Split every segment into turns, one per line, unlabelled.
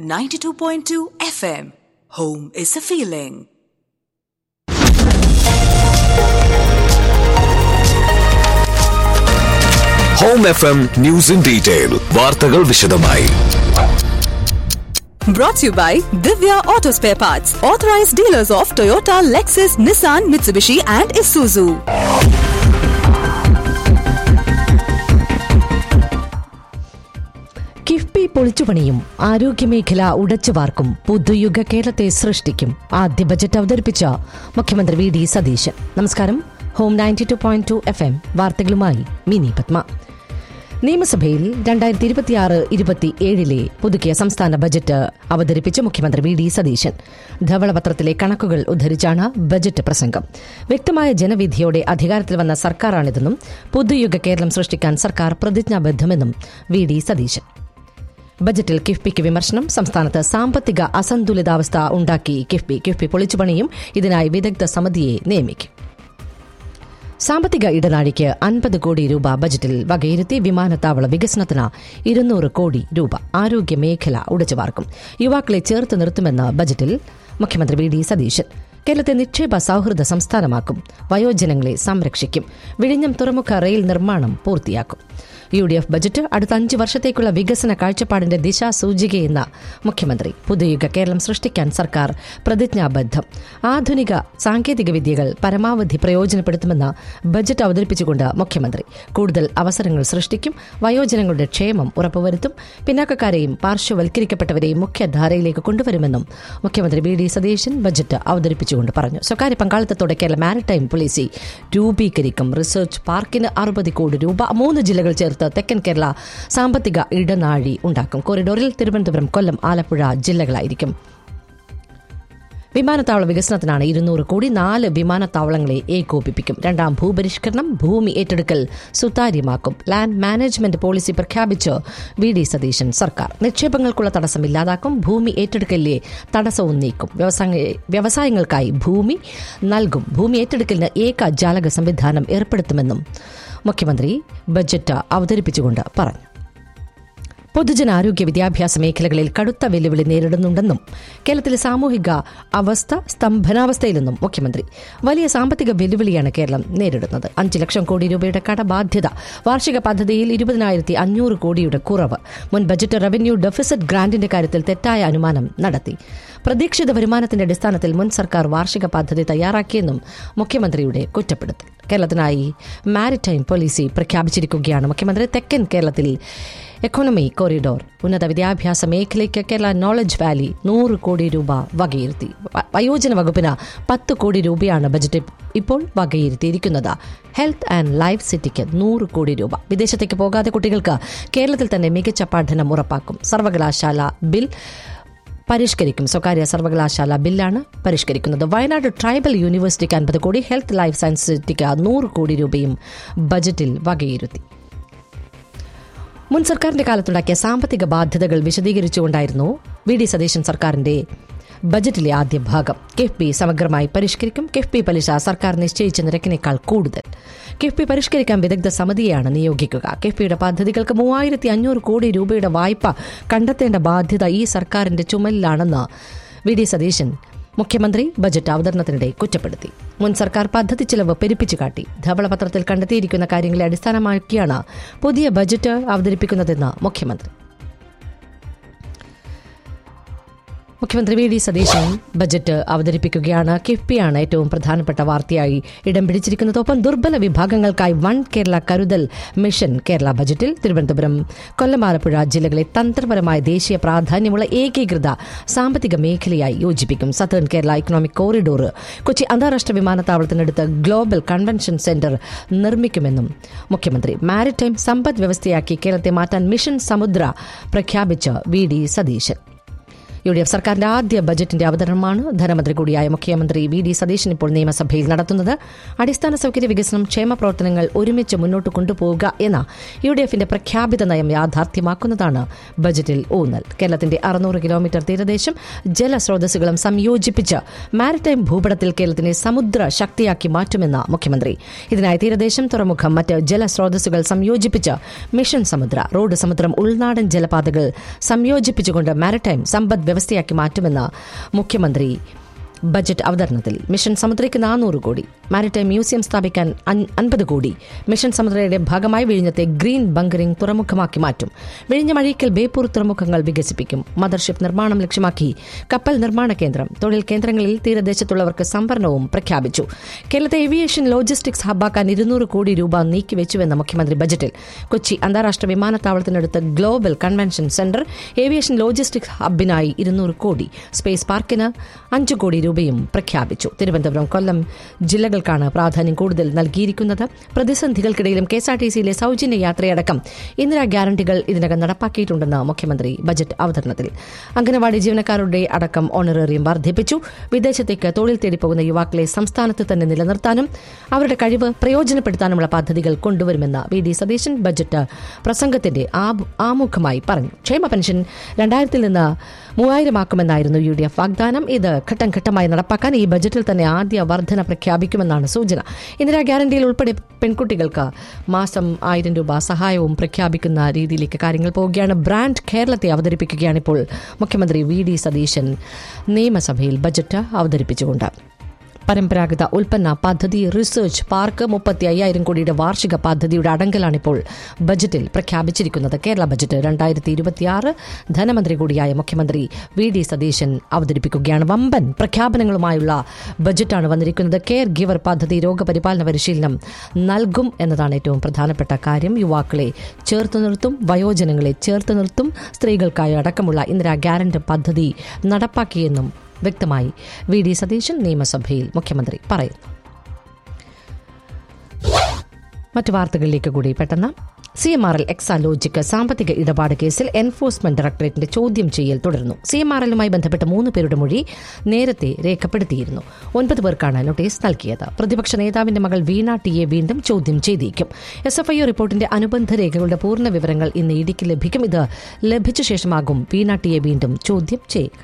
92.2 FM. Home is a feeling.
Home F M news in detail വാർത്തകൾ വിശദമായി
Brought to you by Divya Auto Spare Parts, authorized dealers of Toyota, Lexus, Nissan, Mitsubishi, and Isuzu.
KIIFB പൊളിച്ചുപണിയും ആരോഗ്യമേഖല ഉടച്ചുവാർക്കും പുതുയുഗ കേരളത്തെ സൃഷ്ടിക്കും ആദ്യ budget അവതരിപ്പിച്ച മുഖ്യമന്ത്രി V D Satheesan നമസ്കാരം Home ninety two point two F M വാർത്തകളുമായി മിനി പത്മ നിയമസഭയിൽ രണ്ടായിരത്തി ഇരുപത്തിയാറ് ഇരുപത്തിയേഴിലെ പുതുക്കിയ സംസ്ഥാന ബജറ്റ് അവതരിപ്പിച്ച മുഖ്യമന്ത്രി വി ഡി സതീശൻ ധവളപത്രത്തിലെ കണക്കുകൾ ഉദ്ധരിച്ചാണ് ബജറ്റ് പ്രസംഗം വ്യക്തമായ ജനവിധിയോടെ അധികാരത്തിൽ വന്ന സർക്കാരാണിതെന്നും പുതുയുഗ കേരളം സൃഷ്ടിക്കാൻ സർക്കാർ പ്രതിജ്ഞാബദ്ധമെന്നും വി ഡി സതീശൻ ബജറ്റിൽ കിഫ്ബിക്ക് വിമർശനം സംസ്ഥാനത്ത് സാമ്പത്തിക അസന്തുലിതാവസ്ഥ ഉണ്ടാക്കി കിഫ്ബി കിഫ്ബി പൊളിച്ചുപണിയും ഇതിനായി വിദഗ്ധ സമിതിയെ നിയമിക്കും സാമ്പത്തിക ഇടനാഴിക്ക് അൻപത് കോടി രൂപ ബജറ്റിൽ വകയിരുത്തി വിമാനത്താവള വികസനത്തിന് ഇരുന്നൂറ് കോടി രൂപ ആരോഗ്യ മേഖല ഉടച്ചുവാർക്കും യുവാക്കളെ ചേർത്ത് നിർത്തുമെന്ന് ബജറ്റിൽ മുഖ്യമന്ത്രി വി ഡി സതീശൻ കേരളത്തെ നിക്ഷേപ സൌഹൃദ സംസ്ഥാനമാക്കും വയോജനങ്ങളെ സംരക്ഷിക്കും വിഴിഞ്ഞം തുറമുഖ റെയിൽ നിർമ്മാണം പൂർത്തിയാക്കും യു ഡി എഫ് ബജറ്റ് അടുത്ത അഞ്ച് വർഷത്തേക്കുള്ള വികസന കാഴ്ചപ്പാടിന്റെ ദിശാസൂചികയെന്ന മുഖ്യമന്ത്രി പുതുയുഗ കേരളം സൃഷ്ടിക്കാൻ സർക്കാർ പ്രതിജ്ഞാബദ്ധം ആധുനിക സാങ്കേതിക വിദ്യകൾ പരമാവധി പ്രയോജനപ്പെടുത്തുമെന്ന് ബജറ്റ് അവതരിപ്പിച്ചുകൊണ്ട് മുഖ്യമന്ത്രി കൂടുതൽ അവസരങ്ങൾ സൃഷ്ടിക്കും വയോജനങ്ങളുടെ ക്ഷേമം ഉറപ്പുവരുത്തും പിന്നാക്കക്കാരെയും പാർശ്വവൽക്കരിക്കപ്പെട്ടവരെയും മുഖ്യധാരയിലേക്ക് കൊണ്ടുവരുമെന്നും മുഖ്യമന്ത്രി വി ഡി സതീശൻ ബജറ്റ് അവതരിപ്പിച്ചുകൊണ്ട് പറഞ്ഞു സ്വകാര്യ പങ്കാളിത്തത്തോടെ കേരള മാരിടൈം പോളിസി രൂപീകരിക്കും റിസർച്ച് പാർക്കിന് അറുപത് കോടി രൂപ മൂന്ന് ജില്ലകൾ ചേർത്ത് തെക്കൻ കേരള സാമ്പത്തിക ഇടനാഴി ഉണ്ടാക്കും കോറിഡോറിൽ തിരുവനന്തപുരം കൊല്ലം ആലപ്പുഴ ജില്ലകളായിരിക്കും വിമാനത്താവള വികസനത്തിനാണ് ഇരുന്നൂറ് കോടി നാല് വിമാനത്താവളങ്ങളെ ഏകോപിപ്പിക്കും രണ്ടാം ഭൂപരിഷ്കരണം ഭൂമി ഏറ്റെടുക്കൽ സുതാര്യമാക്കും ലാൻഡ് മാനേജ്മെന്റ് പോളിസി പ്രഖ്യാപിച്ച് വി ഡി സതീശൻ സർക്കാർ നിക്ഷേപങ്ങൾക്കുള്ള തടസ്സം ഇല്ലാതാക്കും ഭൂമി ഏറ്റെടുക്കലിലെ തടസ്സവും നീക്കും വ്യവസായ വ്യവസായങ്ങൾക്കായി ഭൂമി നൽകും ഭൂമി ഏറ്റെടുക്കലിന് ഏക ജാലക സംവിധാനം ഏർപ്പെടുത്തുമെന്നും മുഖ്യമന്ത്രി ബജറ്റ് അവതരിപ്പിച്ചുകൊണ്ട് പറഞ്ഞു പൊതുജനാരോഗ്യ വിദ്യാഭ്യാസ മേഖലകളിൽ കടുത്ത വെല്ലുവിളി നേരിടുന്നുണ്ടെന്നും കേരളത്തിലെ സാമൂഹിക അവസ്ഥ സ്തംഭനാവസ്ഥയിലെന്നും മുഖ്യമന്ത്രി വലിയ സാമ്പത്തിക വെല്ലുവിളിയാണ് കേരളം നേരിടുന്നത് അഞ്ച് ലക്ഷം കോടി രൂപയുടെ കടബാധ്യത വാർഷിക പദ്ധതിയിൽ ഇരുപതിനായിരത്തി അഞ്ഞൂറ് കോടിയുടെ കുറവ് മുൻ ബജറ്റ് റവന്യൂ ഡെഫിസിറ്റ് ഗ്രാന്റിന്റെ കാര്യത്തിൽ തെറ്റായ അനുമാനം നടത്തി പ്രതീക്ഷിത വരുമാനത്തിന്റെ അടിസ്ഥാനത്തിൽ മുൻ സർക്കാർ വാർഷിക പദ്ധതി തയ്യാറാക്കിയെന്നും മുഖ്യമന്ത്രിയുടെ കുറ്റപ്പെടുത്തൽ കേരളത്തിനായി മാരിടൈം പോളിസി പ്രഖ്യാപിച്ചിരിക്കുകയാണ് മുഖ്യമന്ത്രി തെക്കൻ കേരളത്തിൽ എക്കോണമി കോറിഡോർ ഉന്നത വിദ്യാഭ്യാസ മേഖലയ്ക്ക് കേരള നോളജ് വാലി നൂറ് കോടി രൂപ വകയിരുത്തി വ- വയോജന വകുപ്പിന് പത്ത് കോടി രൂപയാണ് ബജറ്റ് ഇപ്പോൾ വകയിരുത്തിയിരിക്കുന്നത് ഹെൽത്ത് ആൻഡ് ലൈഫ് സിറ്റിക്ക് നൂറ് കോടി രൂപ വിദേശത്തേക്ക് പോകാതെ കുട്ടികൾക്ക് കേരളത്തിൽ തന്നെ മികച്ച പഠനം ഉറപ്പാക്കും സർവകലാശാല ബിൽ പരിഷ്കരിക്കും സ്വകാര്യ സർവകലാശാല ബില്ലാണ് പരിഷ്കരിക്കുന്നത് വയനാട് ട്രൈബൽ യൂണിവേഴ്സിറ്റിക്ക് അൻപത് കോടി ഹെൽത്ത് ലൈഫ് സയൻസ് സിറ്റിക്ക് നൂറ് കോടി രൂപയും ബജറ്റിൽ വകയിരുത്തി മുൻ സർക്കാരിന്റെ കാലത്തുണ്ടാക്കിയ സാമ്പത്തിക ബാധ്യതകൾ വിശദീകരിച്ചുകൊണ്ടായിരുന്നു വി ഡി സതീശൻ സർക്കാരിന്റെ ബജറ്റിലെ ആദ്യ ഭാഗം കിഫ്ബി സമഗ്രമായി പരിഷ്കരിക്കും കിഫ്ബി പലിശ സർക്കാർ നിശ്ചയിച്ച നിരക്കിനേക്കാൾ കൂടുതൽ കിഫ്ബി പരിഷ്കരിക്കാൻ വിദഗ്ധ സമിതിയാണ് നിയോഗിക്കുക കിഫ്ബിയുടെ പദ്ധതികൾക്ക് മൂവായിരത്തി അഞ്ഞൂറ് കോടി രൂപയുടെ വായ്പ കണ്ടെത്തേണ്ട ബാധ്യത ഈ സർക്കാരിന്റെ ചുമലിലാണെന്ന് വി ഡി സതീശൻ മുഖ്യമന്ത്രി ബജറ്റ് അവതരണത്തിനിടെ കുറ്റപ്പെടുത്തി മുൻ സർക്കാർ പദ്ധതി ചിലവ് പെരുപ്പിച്ചു കാട്ടി ധവളപത്രത്തിൽ കണ്ടെത്തിയിരിക്കുന്ന കാര്യങ്ങളെ അടിസ്ഥാനമാക്കിയാണ് പുതിയ ബജറ്റ് അവതരിപ്പിക്കുന്നതെന്ന് മുഖ്യമന്ത്രി മുഖ്യമന്ത്രി വി ഡി സതീശൻ ബജറ്റ് അവതരിപ്പിക്കുകയാണ് കിഫ്ബിയാണ് ഏറ്റവും പ്രധാനപ്പെട്ട വാർത്തയായി ഇടം പിടിച്ചിരിക്കുന്നത് ഒപ്പം ദുർബല വിഭാഗങ്ങൾക്കായി വൺ കേരള കരുതൽ മിഷൻ കേരള ബജറ്റിൽ തിരുവനന്തപുരം കൊല്ലം ആലപ്പുഴ ജില്ലകളെ തന്ത്രപരമായ ദേശീയ പ്രാധാന്യമുള്ള ഏകീകൃത സാമ്പത്തിക മേഖലയായി യോജിപ്പിക്കും southern Kerala economic corridor Kochi അന്താരാഷ്ട്ര വിമാനത്താവളത്തിനടുത്ത് ഗ്ലോബൽ കൺവെൻഷൻ സെന്റർ നിർമ്മിക്കുമെന്നും മുഖ്യമന്ത്രി മാരിടൈം സമ്പദ് വ്യവസ്ഥയാക്കി കേരളത്തെ മാറ്റാൻ മിഷൻ സമുദ്ര പ്രഖ്യാപിച്ച V D Satheesan U D F സർക്കാരിന്റെ ആദ്യ ബജറ്റിന്റെ അവതരണമാണ് ധനമന്ത്രി കൂടിയായ മുഖ്യമന്ത്രി വി ഡി സതീശൻ ഇപ്പോൾ നിയമസഭയിൽ നടത്തുന്നത് അടിസ്ഥാന സൌകര്യ വികസനം ക്ഷേമ പ്രവർത്തനങ്ങൾ ഒരുമിച്ച് മുന്നോട്ട് കൊണ്ടുപോവുക എന്ന യു ഡി എഫിന്റെ പ്രഖ്യാപിത നയം യാഥാർത്ഥ്യമാക്കുന്നതാണ് ബജറ്റിൽ ഊന്നൽ കേരളത്തിന്റെ അറുന്നൂറ് കിലോമീറ്റർ തീരദേശം ജലസ്രോതസ്സുകളും സംയോജിപ്പിച്ച് മാരിടൈം ഭൂപടത്തിൽ കേരളത്തിനെ സമുദ്ര ശക്തിയാക്കി മാറ്റുമെന്ന മുഖ്യമന്ത്രി ഇതിനായി തീരദേശം തുറമുഖം മറ്റ് ജലസ്രോതസ്സുകൾ സംയോജിപ്പിച്ച് മിഷൻ സമുദ്ര റോഡ് സമുദ്രം ഉൾനാടൻ ജലപാതകൾ സംയോജിപ്പിച്ചുകൊണ്ട് മാരിടൈം സമ്പദ് വ്യവസ്ഥയാക്കി മാറ്റുമെന്ന് മുഖ്യമന്ത്രി ബജറ്റ് അവതരണത്തിൽ മിഷൻ സമുദ്രയ്ക്ക് നാനൂറ് കോടി മാരിടൈം മ്യൂസിയം സ്ഥാപിക്കാൻ അൻപത് കോടി മിഷൻ സമുദ്രയുടെ ഭാഗമായി വിഴിഞ്ഞത്തെ ഗ്രീൻ ബങ്കറിംഗ് തുറമുഖമാക്കി മാറ്റും വിഴിഞ്ഞം അഴീക്കൽ ബേപ്പൂർ തുറമുഖങ്ങൾ വികസിപ്പിക്കും മദർഷിപ്പ് നിർമ്മാണം ലക്ഷ്യമാക്കി കപ്പൽ നിർമ്മാണ കേന്ദ്രം തൊഴിൽ കേന്ദ്രങ്ങളിൽ തീരദേശത്തുള്ളവർക്ക് സംവരണവും പ്രഖ്യാപിച്ചു കേരളത്തെ ഏവിയേഷൻ ലോജിസ്റ്റിക്സ് ഹബ്ബാക്കാൻ ഇരുന്നൂറ് കോടി രൂപ നീക്കിവെച്ചുവെന്ന മുഖ്യമന്ത്രി ബജറ്റിൽ കൊച്ചി അന്താരാഷ്ട്ര വിമാനത്താവളത്തിനടുത്ത് global convention centre aviation logistics ഹബ്ബിനായി ഇരുന്നൂറ് കോടി സ്പേസ് പാർക്കിന് അഞ്ച് കോടി രൂപയും പ്രഖ്യാപിച്ചു തിരുവനന്തപുരം കൊല്ലം ജില്ലകൾക്കാണ് പ്രാധാന്യം കൂടുതൽ നൽകിയിരിക്കുന്നത് പ്രതിസന്ധികൾക്കിടയിലും കെ എസ് ആർ ടി സിയിലെ സൌജന്യ യാത്രയടക്കം ഇന്ദിരാ ഗ്യാരണ്ടികൾ ഇതിനകം നടപ്പാക്കിയിട്ടുണ്ടെന്ന് മുഖ്യമന്ത്രി ബജറ്റ് അവതരണത്തിൽ അംഗനവാടി ജീവനക്കാരുടെ അടക്കം ഓണറേറിയം വർദ്ധിപ്പിച്ചു വിദേശത്തേക്ക് തൊഴിൽ തേടി പോകുന്ന യുവാക്കളെ സംസ്ഥാനത്ത് തന്നെ നിലനിർത്താനും അവരുടെ കഴിവ് പ്രയോജനപ്പെടുത്താനുമുള്ള പദ്ധതികൾ കൊണ്ടുവരുമെന്ന് വി ഡി സതീശൻ ബജറ്റ് പ്രസംഗത്തിന്റെ ആമുഖമായി പറഞ്ഞു ക്ഷേമ പെൻഷൻ രണ്ടായിരത്തിൽ നിന്ന് മൂവായിരമാക്കുമെന്നായിരുന്നു യു ഡി എഫ് വാഗ്ദാനം ഇത് ഘട്ടം ഘട്ടമായി നടപ്പാക്കാൻ ഈ ബജറ്റിൽ തന്നെ ആദ്യ വർധന പ്രഖ്യാപിക്കുമെന്നാണ് സൂചന ഇന്ദിരാ ഗ്യാരണ്ടിയിൽ ഉൾപ്പെടെ പെൺകുട്ടികൾക്ക് മാസം ആയിരം രൂപ സഹായവും പ്രഖ്യാപിക്കുന്ന രീതിയിലേക്ക് കാര്യങ്ങൾ പോവുകയാണ് ബ്രാൻഡ് കേരളത്തെ അവതരിപ്പിക്കുകയാണ് ഇപ്പോൾ മുഖ്യമന്ത്രി വി ഡി സതീശൻ നിയമസഭയിൽ ബജറ്റ് അവതരിപ്പിച്ചുകൊണ്ട് പരമ്പരാഗത ഉൽപ്പന്ന പദ്ധതി റിസർച്ച് പാർക്ക് മുപ്പത്തി അയ്യായിരം കോടിയുടെ വാർഷിക പദ്ധതിയുടെ അടങ്കലാണിപ്പോൾ ബജറ്റിൽ പ്രഖ്യാപിച്ചിരിക്കുന്നത് കേരള ബജറ്റ് രണ്ടായിരത്തി ഇരുപത്തിയാറ് ധനമന്ത്രി കൂടിയായ മുഖ്യമന്ത്രി വി ഡി സതീശൻ അവതരിപ്പിക്കുകയാണ് വമ്പൻ പ്രഖ്യാപനങ്ങളുമായുള്ള ബജറ്റാണ് വന്നിരിക്കുന്നത് കെയർ ഗിവർ പദ്ധതി രോഗപരിപാലന പരിശീലനം നൽകും എന്നതാണ് ഏറ്റവും പ്രധാനപ്പെട്ട കാര്യം യുവാക്കളെ ചേർത്ത് നിർത്തും വയോജനങ്ങളെ ചേർത്ത് നിർത്തും സ്ത്രീകൾക്കായി അടക്കമുള്ള ഇന്ദിരാ ഗ്യാരന്റ് പദ്ധതി നടപ്പാക്കിയെന്നും വ്യക്തമായി വി ഡി സതീശൻ നിയമസഭയിൽ മുഖ്യമന്ത്രി പറയുന്നു മറ്റു വാർത്തകളിലേക്ക് കൂടി പെട്ടെന്ന് C M R L Exalogic സാമ്പത്തിക ഇടപാട് കേസിൽ എൻഫോഴ്സ്മെന്റ് ഡയറക്ടറേറ്റിന്റെ ചോദ്യം ചെയ്യൽ തുടരുന്നു സി എം ആർ എല്ലുമായി ബന്ധപ്പെട്ട മൂന്ന് പേരുടെ മൊഴി നേരത്തെ രേഖപ്പെടുത്തിയിരുന്നു ഒൻപത് പേർക്കാണ് നോട്ടീസ് നൽകിയത് പ്രതിപക്ഷ നേതാവിന്റെ മകൾ വീണ ടിയെ വീണ്ടും ചോദ്യം ചെയ്തേക്കും എസ് എഫ് ഐ റിപ്പോർട്ടിന്റെ അനുബന്ധ രേഖകളുടെ പൂർണ്ണ വിവരങ്ങൾ ഇന്ന് ഇടിക്ക് ലഭിക്കും ഇത് ലഭിച്ച ശേഷമാകും വീണ ടിയെ വീണ്ടും ചോദ്യം ചെയ്യുക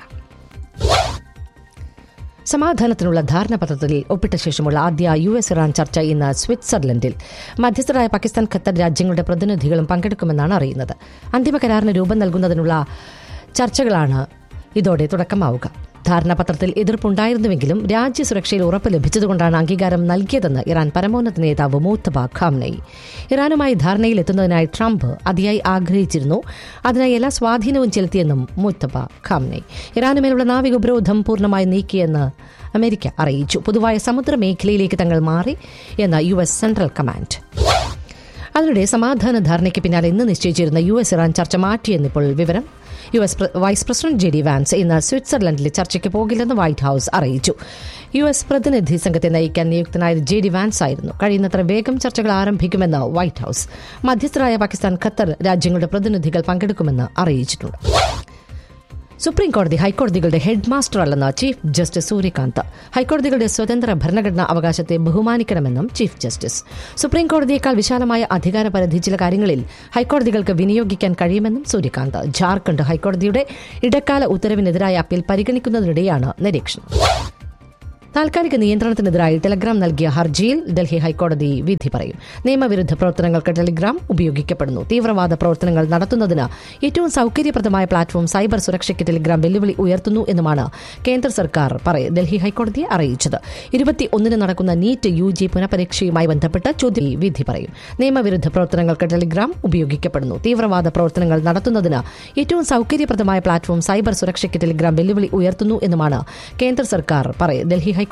സമാധാനത്തിനുള്ള ധാരണാപത്രത്തിൽ ഒപ്പിട്ട ശേഷമുള്ള ആദ്യ യു എസ് ഇറാൻ ചർച്ച ഇന്ന് സ്വിറ്റ്സർലൻഡിൽ മധ്യസ്ഥരായ പാകിസ്ഥാൻ ഖത്തർ രാജ്യങ്ങളുടെ പ്രതിനിധികളും പങ്കെടുക്കുമെന്നാണ് അറിയുന്നത് അന്തിമ കരാറിന് രൂപം നൽകുന്നതിനുള്ള ചർച്ചകളാണ് ഇതോടെ തുടക്കമാവുക ധാരണാപത്രത്തിൽ എതിർപ്പുണ്ടായിരുന്നുവെങ്കിലും രാജ്യസുരക്ഷയിൽ ഉറപ്പ് ലഭിച്ചതുകൊണ്ടാണ് അംഗീകാരം നൽകിയതെന്ന് ഇറാൻ പരമോന്നത നേതാവ് മൂത്തബ ഖാംനയി ഇറാനുമായി ധാരണയിലെത്തുന്നതിനായി ട്രംപ് അതിയായി ആഗ്രഹിച്ചിരുന്നു അതിനായി എല്ലാ സ്വാധീനവും ചെലുത്തിയെന്നും മൂത്തബ ഖാംനയി ഇറാനുമേലുള്ള നാവിക ഉപരോധം പൂർണ്ണമായി നീക്കിയെന്ന് അമേരിക്ക അറിയിച്ചു പൊതുവായ സമുദ്ര മേഖലയിലേക്ക് തങ്ങൾ മാറി എന്ന യു എസ് സെൻട്രൽ കമാൻഡ് അതിനിടെ സമാധാന ധാരണയ്ക്ക് പിന്നാലെ ഇന്ന് നിശ്ചയിച്ചിരുന്ന യു എസ് ഇറാൻ ചർച്ച മാറ്റിയെന്നിപ്പോൾ വിവരം U S vice president J D Vance ഇന്ന് സ്വിറ്റ്സർലൻഡിലെ ചർച്ചയ്ക്ക് പോകില്ലെന്ന് വൈറ്റ് ഹൌസ് അറിയിച്ചു യു എസ് പ്രതിനിധി സംഘത്തെ നയിക്കാൻ നിയുക്തനായത് ജെ ഡി വാൻസ് ആയിരുന്നു കഴിയുന്നത്ര വേഗം ചർച്ചകൾ ആരംഭിക്കുമെന്ന് വൈറ്റ് ഹൌസ് മധ്യസ്ഥരായ പാകിസ്ഥാൻ ഖത്തർ രാജ്യങ്ങളുടെ പ്രതിനിധികൾ പങ്കെടുക്കുമെന്ന് അറിയിച്ചിട്ടുണ്ട് സുപ്രീം കോടതി ഹൈക്കോടതികളുടെ ഹെഡ് മാസ്റ്റർ അല്ലെന്ന് ചീഫ് ജസ്റ്റിസ് സൂര്യകാന്ത് ഹൈക്കോടതികളുടെ സ്വതന്ത്ര ഭരണഘടനാ അവകാശത്തെ ബഹുമാനിക്കണമെന്നും ചീഫ് ജസ്റ്റിസ് സുപ്രീം കോടതിയേക്കാൾ വിശാലമായ അധികാര പരിധി ചില കാര്യങ്ങളിൽ ഹൈക്കോടതികൾക്ക് വിനിയോഗിക്കാൻ കഴിയുമെന്നും സൂര്യകാന്ത് ജാർഖണ്ഡ് ഹൈക്കോടതിയുടെ ഇടക്കാല ഉത്തരവിനെതിരായ അപ്പീൽ പരിഗണിക്കുന്നതിനിടെയാണ് നിരീക്ഷണം താൽക്കാലിക നിയന്ത്രണത്തിനെതിരായി ടെലഗ്രാം നൽകിയ ഹർജിയിൽ ഡൽഹി ഹൈക്കോടതി വിധി പറയും നിയമവിരുദ്ധ പ്രവർത്തനങ്ങൾക്ക് ടെലിഗ്രാം ഉപയോഗിക്കപ്പെടുന്നു തീവ്രവാദ പ്രവർത്തനങ്ങൾ നടത്തുന്നതിന് ഏറ്റവും സൌകര്യപ്രദമായ പ്ലാറ്റ്ഫോം സൈബർ സുരക്ഷയ്ക്ക് ടെലിഗ്രാം വെല്ലുവിളി ഉയർത്തുന്നു എന്നുമാണ് കേന്ദ്ര സർക്കാർ ഡൽഹി ഹൈക്കോടതിയെ അറിയിച്ചത് ഇരുപത്തി ഒന്നിന് നടക്കുന്ന നീറ്റ് യു ജി പുനഃപരീക്ഷയുമായി ബന്ധപ്പെട്ട് ചോദ്യം വിധി പറയും നിയമവിരുദ്ധ പ്രവർത്തനങ്ങൾക്ക് ടെലിഗ്രാം ഉപയോഗിക്കപ്പെടുന്നു തീവ്രവാദ പ്രവർത്തനങ്ങൾ നടത്തുന്നതിന് ഏറ്റവും സൌകര്യപ്രദമായ പ്ലാറ്റ്ഫോം സൈബർ സുരക്ഷയ്ക്ക് ടെലിഗ്രാം വെല്ലുവിളി ഉയർത്തുന്നു എന്നുമാണ് കേന്ദ്ര സർക്കാർ ഡൽഹി